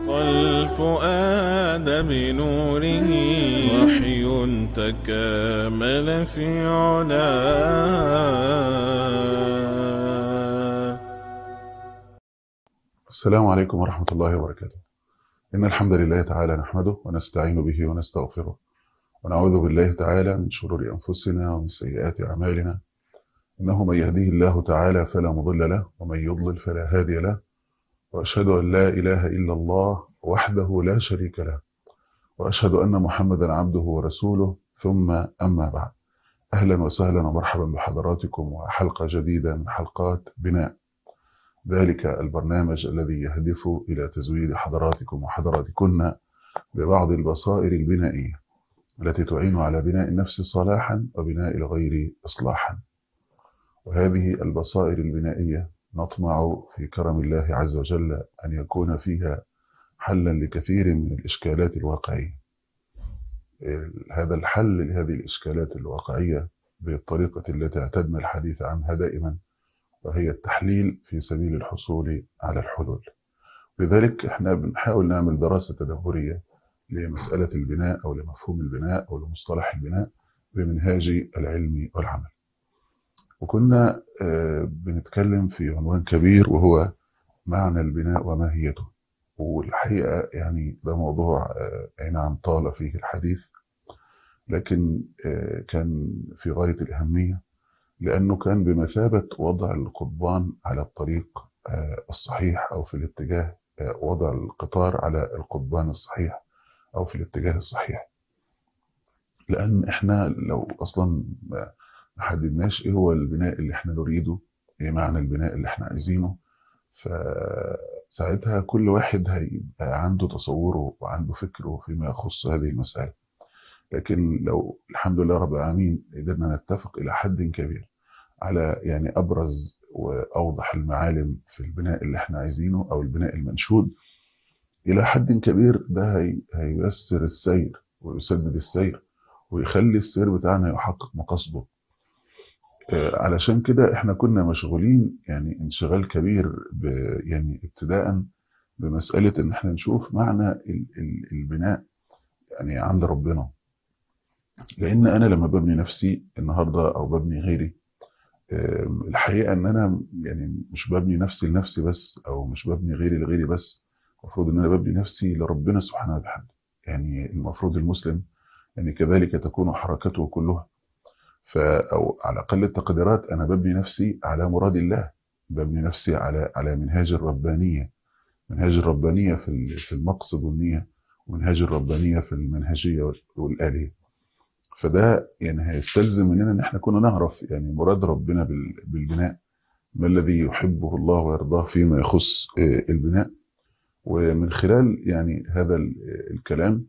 والفؤاد بنوره وحي تكامل في علاه السلام عليكم ورحمة الله وبركاته إن الحمد لله تعالى نحمده ونستعين به ونستغفره ونعوذ بالله تعالى من شرور أنفسنا ومن سيئات أعمالنا إنه من يهديه الله تعالى فلا مضل له ومن يضلل فلا هادي له وأشهد أن لا إله إلا الله وحده لا شريك له وأشهد أن محمدا عبده ورسوله ثم أما بعد أهلا وسهلا ومرحبا بحضراتكم وحلقة جديدة من حلقات بناء ذلك البرنامج الذي يهدف إلى تزويد حضراتكم وحضراتكن ببعض البصائر البنائية التي تعين على بناء النفس صلاحا وبناء الغير إصلاحا وهذه البصائر البنائية نطمع في كرم الله عز وجل أن يكون فيها حلا لكثير من الإشكالات الواقعية هذا الحل لهذه الإشكالات الواقعية بالطريقة التي اعتدنا الحديث عنها دائما وهي التحليل في سبيل الحصول على الحلول لذلك احنا بنحاول نعمل دراسة تدبرية لمسألة البناء أو لمفهوم البناء أو لمصطلح البناء بمنهاج العلم والعمل وكنا بنتكلم في عنوان كبير وهو معنى البناء وماهيته والحقيقة يعني ده موضوع أي نعم طال فيه الحديث لكن كان في غاية الأهمية لأنه كان بمثابة وضع القضبان على الطريق الصحيح أو في الاتجاه وضع القطار على القضبان الصحيح أو في الاتجاه الصحيح لأن إحنا لو أصلا ما حددناش إيه هو البناء اللي إحنا نريده إيه معنى البناء اللي إحنا عايزينه فساعتها كل واحد هيبقى عنده تصوره وعنده فكره فيما يخص هذه المسألة لكن لو الحمد لله رب العالمين قدرنا نتفق إلى حد كبير على يعني أبرز وأوضح المعالم في البناء اللي احنا عايزينه أو البناء المنشود إلى حد كبير ده هي هييسر السير ويسدد السير ويخلي السير بتاعنا يحقق مقاصده علشان كده احنا كنا مشغولين يعني انشغال كبير يعني ابتداء بمسألة ان احنا نشوف معنى البناء يعني عند ربنا لان انا لما ببني نفسي النهارده او ببني غيري الحقيقه ان انا يعني مش ببني نفسي لنفسي بس او مش ببني غيري لغيري بس المفروض ان انا ببني نفسي لربنا سبحانه وتعالى يعني المفروض المسلم يعني كذلك تكون حركته كلها ف او على اقل التقديرات انا ببني نفسي على مراد الله ببني نفسي على على منهاج الربانيه منهاج الربانيه في في المقصد والنيه ومنهاج الربانيه في المنهجيه والاليه فده يعني هيستلزم مننا ان احنا كنا نعرف يعني مراد ربنا بالبناء ما الذي يحبه الله ويرضاه فيما يخص البناء ومن خلال يعني هذا الكلام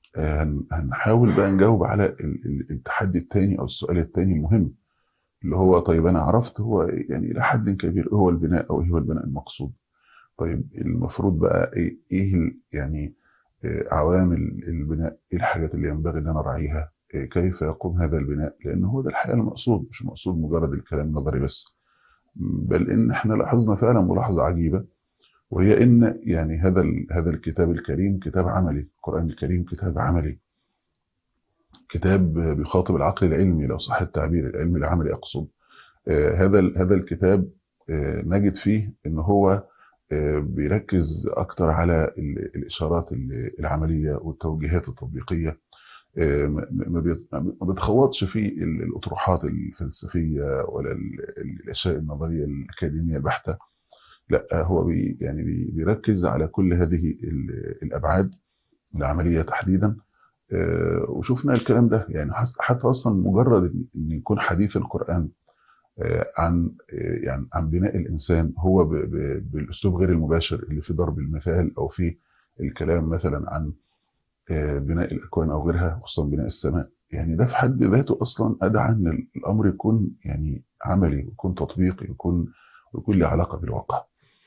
هنحاول بقى نجاوب على التحدي الثاني او السؤال الثاني المهم اللي هو طيب انا عرفت هو يعني الى حد كبير ايه هو البناء او ايه هو البناء المقصود طيب المفروض بقى ايه يعني عوامل البناء ايه الحاجات اللي ينبغي ان انا اراعيها كيف يقوم هذا البناء لان هو ده الحقيقه المقصود مش مقصود مجرد الكلام النظري بس بل ان احنا لاحظنا فعلا ملاحظه عجيبه وهي ان يعني هذا هذا الكتاب الكريم كتاب عملي القران الكريم كتاب عملي كتاب بيخاطب العقل العلمي لو صح التعبير العلمي العملي اقصد هذا هذا الكتاب نجد فيه ان هو بيركز اكتر على الاشارات العمليه والتوجيهات التطبيقيه ما بيتخوضش في الاطروحات الفلسفيه ولا الاشياء النظريه الاكاديميه البحته لا هو بي يعني بي بيركز على كل هذه الابعاد العمليه تحديدا وشفنا الكلام ده يعني حتى اصلا مجرد ان يكون حديث القران عن يعني عن بناء الانسان هو بالاسلوب غير المباشر اللي في ضرب المثال او في الكلام مثلا عن بناء الاكوان او غيرها خصوصا بناء السماء يعني ده في حد ذاته اصلا ادعى ان الامر يكون يعني عملي ويكون تطبيقي ويكون ويكون له علاقه بالواقع.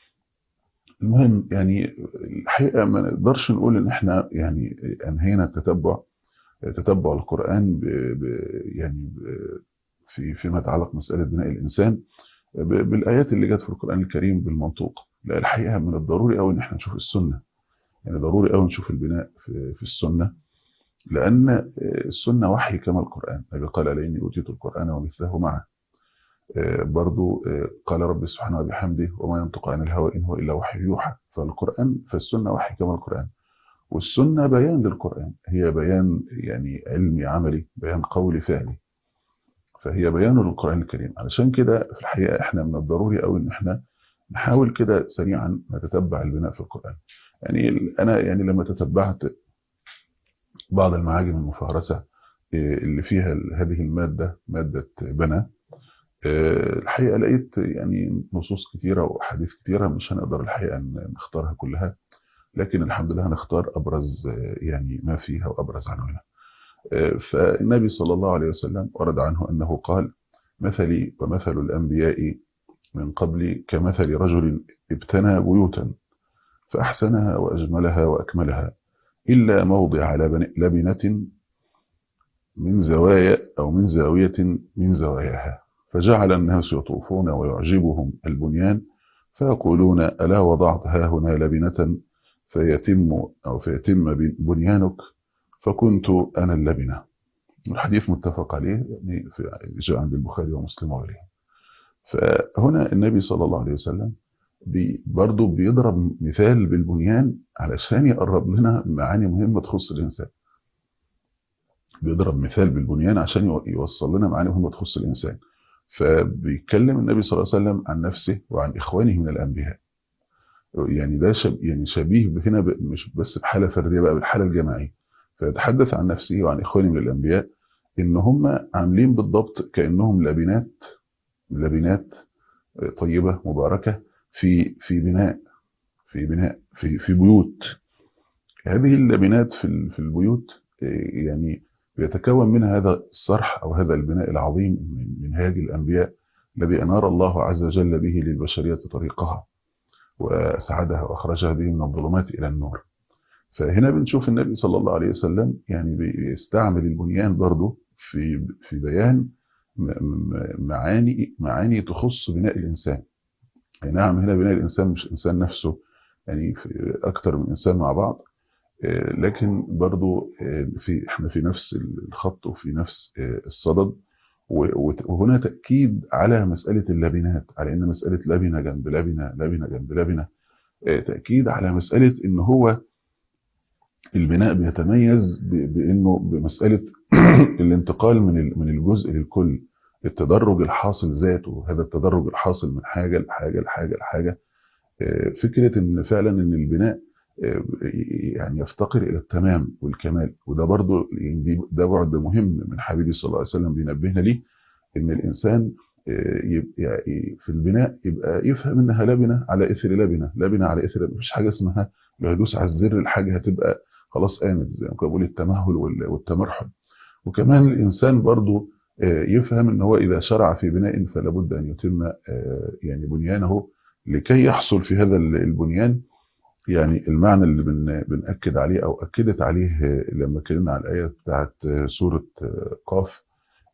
المهم يعني الحقيقه ما نقدرش نقول ان احنا يعني انهينا التتبع تتبع القران ب ب يعني ب في فيما يتعلق مساله بناء الانسان بالايات اللي جت في القران الكريم بالمنطوق لا الحقيقه من الضروري قوي ان احنا نشوف السنه يعني ضروري قوي نشوف البناء في, في السنه لان السنه وحي كما القران النبي قال لاني اوتيت القران ومثله معه برضو قال رب سبحانه وبحمده وما ينطق عن الهوى ان هو الا وحي يوحى فالقران فالسنه وحي كما القران والسنه بيان للقران هي بيان يعني علمي عملي بيان قولي فعلي فهي بيان للقران الكريم علشان كده في الحقيقه احنا من الضروري قوي ان احنا نحاول كده سريعا نتتبع البناء في القران يعني انا يعني لما تتبعت بعض المعاجم المفهرسه اللي فيها هذه الماده ماده بنى الحقيقه لقيت يعني نصوص كتيره واحاديث كتيره مش هنقدر الحقيقه نختارها كلها لكن الحمد لله هنختار ابرز يعني ما فيها وابرز عناوينها. فالنبي صلى الله عليه وسلم ورد عنه انه قال: مثلي ومثل الانبياء من قبلي كمثل رجل ابتنى بيوتا فاحسنها واجملها واكملها الا موضع لبنه من زوايا او من زاويه من زواياها فجعل الناس يطوفون ويعجبهم البنيان فيقولون ألا وضعت ها هنا لبنة فيتم أو فيتم بنيانك فكنت أنا اللبنة الحديث متفق عليه يعني في جاء عند البخاري ومسلم وغيرهم فهنا النبي صلى الله عليه وسلم بي برضه بيضرب مثال بالبنيان علشان يقرب لنا معاني مهمة تخص الإنسان بيضرب مثال بالبنيان عشان يوصل لنا معاني مهمة تخص الإنسان فبيتكلم النبي صلى الله عليه وسلم عن نفسه وعن اخوانه من الانبياء يعني ده شب يعني شبيه هنا مش بس بحاله فرديه بقى بالحاله الجماعيه فيتحدث عن نفسه وعن اخوانه من الانبياء ان هم عاملين بالضبط كانهم لبنات لبنات طيبه مباركه في في بناء في بناء في في بيوت هذه اللبنات في في البيوت يعني بيتكون منها هذا الصرح او هذا البناء العظيم من منهاج الانبياء الذي انار الله عز وجل به للبشريه طريقها واسعدها واخرجها به من الظلمات الى النور. فهنا بنشوف النبي صلى الله عليه وسلم يعني بيستعمل البنيان برضه في في بيان معاني معاني تخص بناء الانسان. يعني نعم هنا بناء الانسان مش انسان نفسه يعني في اكثر من انسان مع بعض لكن برضو في احنا في نفس الخط وفي نفس الصدد وهنا تاكيد على مساله اللبنات على ان مساله لبنه جنب لبنه لبنه جنب لبنه تاكيد على مساله ان هو البناء بيتميز بانه بمساله الانتقال من من الجزء للكل التدرج الحاصل ذاته هذا التدرج الحاصل من حاجه لحاجه لحاجه لحاجه فكره ان فعلا ان البناء يعني يفتقر الى التمام والكمال وده برضو ده بعد مهم من حبيبي صلى الله عليه وسلم بينبهنا ليه ان الانسان يبقى في البناء يبقى يفهم انها لبنه على اثر لبنه لبنه على اثر مفيش حاجه اسمها لو هدوس على الزر الحاجه هتبقى خلاص قامت زي ما كنا بقول التمهل والتمرحل وكمان الانسان برضو يفهم ان هو اذا شرع في بناء فلا بد ان يتم يعني بنيانه لكي يحصل في هذا البنيان يعني المعنى اللي بن بنأكد عليه أو أكدت عليه لما اتكلمنا على الآية بتاعت سورة قاف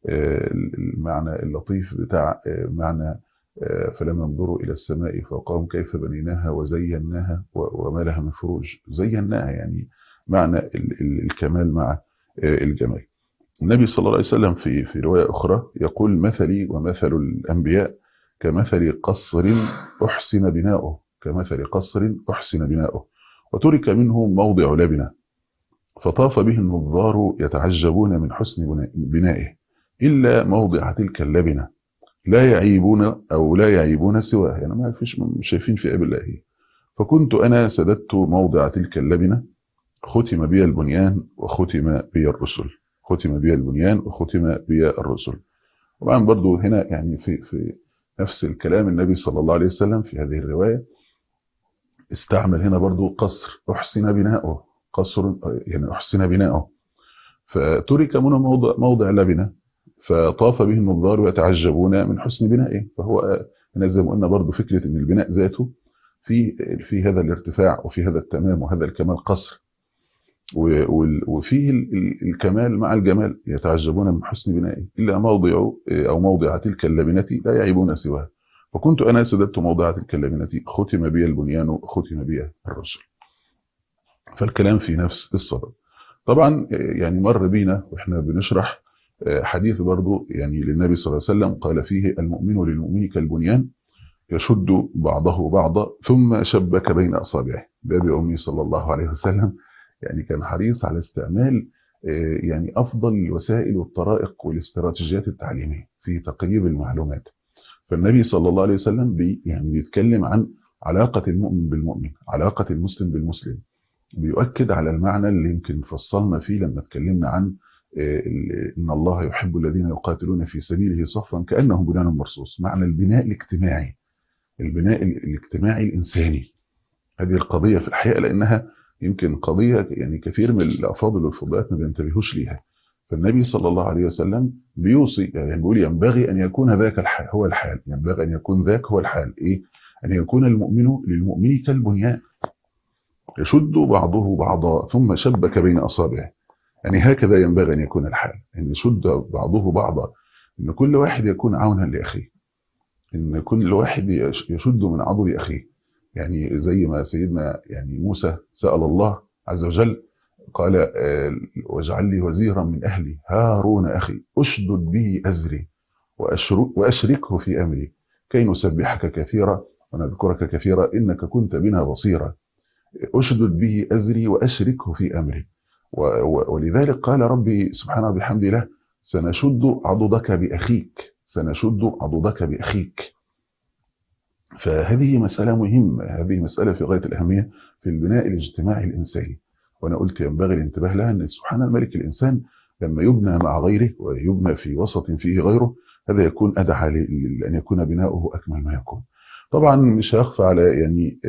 المعنى اللطيف بتاع معنى فلم ينظروا إلى السماء فوقهم كيف بنيناها وزيناها وما لها من فروج زيناها يعني معنى الكمال مع الجمال النبي صلى الله عليه وسلم في في رواية أخرى يقول مثلي ومثل الأنبياء كمثل قصر أحسن بناؤه كمثل قصر أحسن بناؤه وترك منه موضع لبنة فطاف به النظار يتعجبون من حسن بنائه إلا موضع تلك اللبنة لا يعيبون أو لا يعيبون سواه يعني ما فيش مش شايفين في عيب الله فكنت أنا سددت موضع تلك اللبنة ختم بي البنيان وختم بي الرسل ختم بي البنيان وختم بي الرسل طبعا برضو هنا يعني في في نفس الكلام النبي صلى الله عليه وسلم في هذه الروايه استعمل هنا برضو قصر أحسن بناؤه قصر يعني أحسن بناؤه فترك منه موضع, موضع لبنة فطاف به النظار يتعجبون من حسن بنائه فهو هنا زي ما قلنا برضو فكرة أن البناء ذاته في في هذا الارتفاع وفي هذا التمام وهذا الكمال قصر وفيه الكمال مع الجمال يتعجبون من حسن بنائه إلا موضع أو موضع تلك اللبنة لا يعيبون سواه وكنت أنا سددت موضع تلك اللبنة ختم بي البنيان ختم بي الرسل فالكلام في نفس الصدد طبعا يعني مر بينا واحنا بنشرح حديث برضو يعني للنبي صلى الله عليه وسلم قال فيه المؤمن للمؤمن كالبنيان يشد بعضه بعضا ثم شبك بين اصابعه باب امي صلى الله عليه وسلم يعني كان حريص على استعمال يعني افضل الوسائل والطرائق والاستراتيجيات التعليميه في تقريب المعلومات فالنبي صلى الله عليه وسلم بي يعني بيتكلم عن علاقه المؤمن بالمؤمن علاقه المسلم بالمسلم بيؤكد على المعنى اللي يمكن فصلنا فيه لما اتكلمنا عن ان الله يحب الذين يقاتلون في سبيله صفا كانهم بنيان مرصوص معنى البناء الاجتماعي البناء الاجتماعي الانساني هذه القضيه في الحقيقه لانها يمكن قضيه يعني كثير من الافاضل والفضلات ما بينتبهوش ليها فالنبي صلى الله عليه وسلم بيوصي يعني بيقول ينبغي ان يكون ذاك الحال هو الحال ينبغي ان يكون ذاك هو الحال ايه ان يكون المؤمن للمؤمن كالبنيان يشد بعضه بعضا ثم شبك بين اصابعه يعني هكذا ينبغي ان يكون الحال ان يشد بعضه بعضا ان كل واحد يكون عونا لاخيه ان كل واحد يشد من عضد اخيه يعني زي ما سيدنا يعني موسى سال الله عز وجل قال واجعل لي وزيرا من اهلي هارون اخي اشدد به ازري واشركه في امري كي نسبحك كثيرا ونذكرك كثيرا انك كنت بنا بصيرا اشدد به ازري واشركه في امري ولذلك قال ربي سبحانه بحمد له سنشد عضدك باخيك سنشد عضدك باخيك فهذه مسألة مهمة هذه مسألة في غاية الأهمية في البناء الاجتماعي الإنساني وأنا قلت ينبغي الانتباه لها أن سبحان الملك الإنسان لما يبنى مع غيره ويبنى في وسط فيه غيره هذا يكون أدعى لأن يكون بناؤه أكمل ما يكون طبعا مش هيخفى على يعني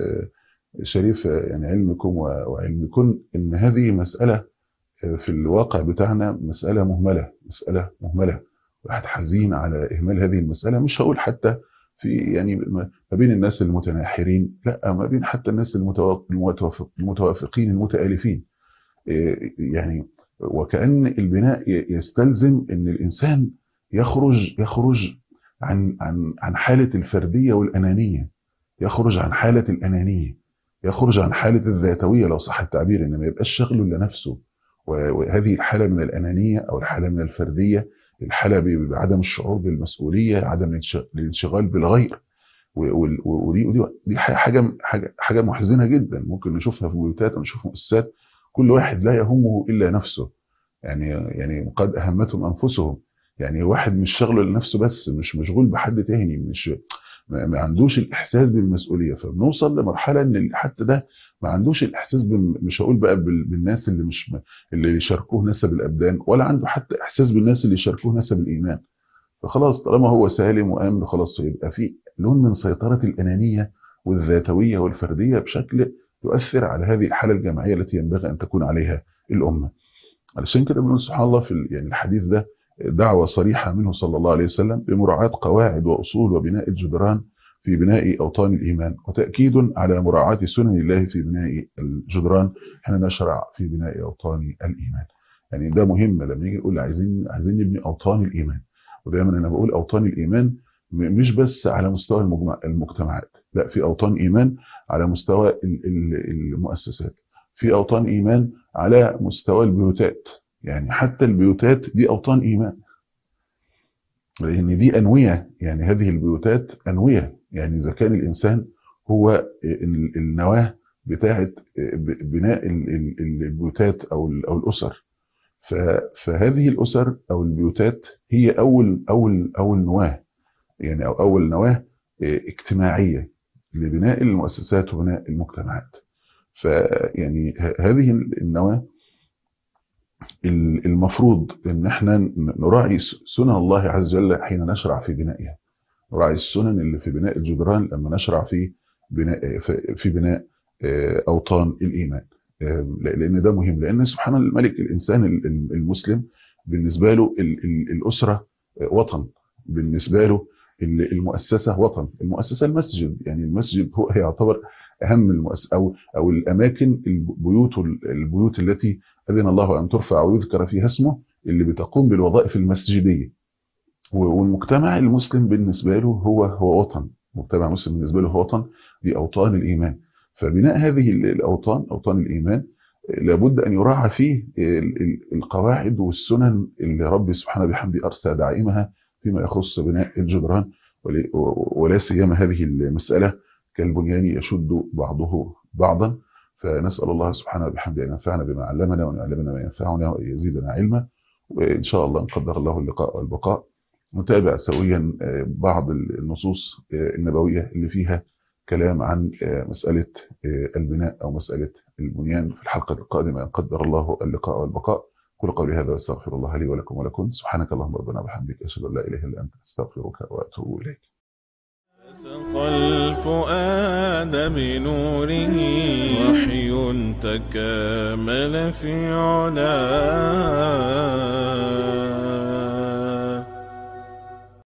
شريف يعني علمكم وعلمكم ان هذه مساله في الواقع بتاعنا مساله مهمله مساله مهمله واحد حزين على اهمال هذه المساله مش هقول حتى في يعني ما بين الناس المتناحرين لا ما بين حتى الناس المتوافق المتوافقين المتالفين يعني وكان البناء يستلزم ان الانسان يخرج يخرج عن عن عن حاله الفرديه والانانيه يخرج عن حاله الانانيه يخرج عن حاله الذاتويه لو صح التعبير ان ما يبقاش شغله لنفسه وهذه الحاله من الانانيه او الحاله من الفرديه الحاله بعدم الشعور بالمسؤوليه عدم الانشغال بالغير ودي ودي دي حاجه حاجه حاجه محزنه جدا ممكن نشوفها في بيوتات ونشوف مؤسسات كل واحد لا يهمه الا نفسه يعني يعني قد اهمتهم انفسهم يعني واحد مش شغله لنفسه بس مش مشغول بحد تاني مش ما عندوش الاحساس بالمسؤوليه فبنوصل لمرحله ان حتى ده ما عندوش الاحساس مش هقول بقى بالناس اللي مش اللي يشاركوه نسب الابدان ولا عنده حتى احساس بالناس اللي يشاركوه نسب الايمان فخلاص طالما هو سالم وامن خلاص يبقى في لون من سيطره الانانيه والذاتويه والفرديه بشكل يؤثر على هذه الحاله الجماعيه التي ينبغي ان تكون عليها الامه. علشان كده بنقول سبحان الله في يعني الحديث ده دعوة صريحة منه صلى الله عليه وسلم بمراعاة قواعد وأصول وبناء الجدران في بناء أوطان الإيمان وتأكيد على مراعاة سنن الله في بناء الجدران حين نشرع في بناء أوطان الإيمان يعني ده مهم لما نيجي نقول عايزين عايزين نبني أوطان الإيمان ودايما أنا بقول أوطان الإيمان مش بس على مستوى المجتمعات لا في أوطان إيمان على مستوى المؤسسات في أوطان إيمان على مستوى البيوتات يعني حتى البيوتات دي أوطان إيمان لأن دي أنوية يعني هذه البيوتات أنوية يعني إذا كان الإنسان هو النواة بتاعة بناء البيوتات أو أو الأسر فهذه الأسر أو البيوتات هي أول أول أول نواة يعني أو أول نواة اجتماعية لبناء المؤسسات وبناء المجتمعات فيعني هذه النواه المفروض ان احنا نراعي سنن الله عز وجل حين نشرع في بنائها نراعي السنن اللي في بناء الجدران لما نشرع في بناء في بناء اوطان الايمان لان ده مهم لان سبحان الملك الانسان المسلم بالنسبه له الاسره وطن بالنسبه له المؤسسه وطن المؤسسه المسجد يعني المسجد هو يعتبر اهم المؤسسة او او الاماكن البيوت البيوت التي اذن الله ان ترفع ويذكر فيها اسمه اللي بتقوم بالوظائف المسجديه والمجتمع المسلم بالنسبه له هو هو وطن المجتمع المسلم بالنسبه له هو وطن دي اوطان الايمان فبناء هذه الاوطان اوطان الايمان لابد ان يراعى فيه القواعد والسنن اللي ربي سبحانه بحمده ارسى دعائمها فيما يخص بناء الجدران ولا سيما هذه المساله كالبنيان يشد بعضه بعضا فنسال الله سبحانه وبحمده ان ينفعنا بما علمنا وان يعلمنا ما ينفعنا وان يزيدنا علما وان شاء الله ان قدر الله اللقاء والبقاء نتابع سويا بعض النصوص النبويه اللي فيها كلام عن مساله البناء او مساله البنيان في الحلقه القادمه ان قدر الله اللقاء والبقاء كل قولي هذا واستغفر الله لي ولكم ولكم سبحانك اللهم ربنا وبحمدك اشهد ان لا اله الا انت استغفرك واتوب اليك سقى الفؤاد بنوره وحي تكامل في علاه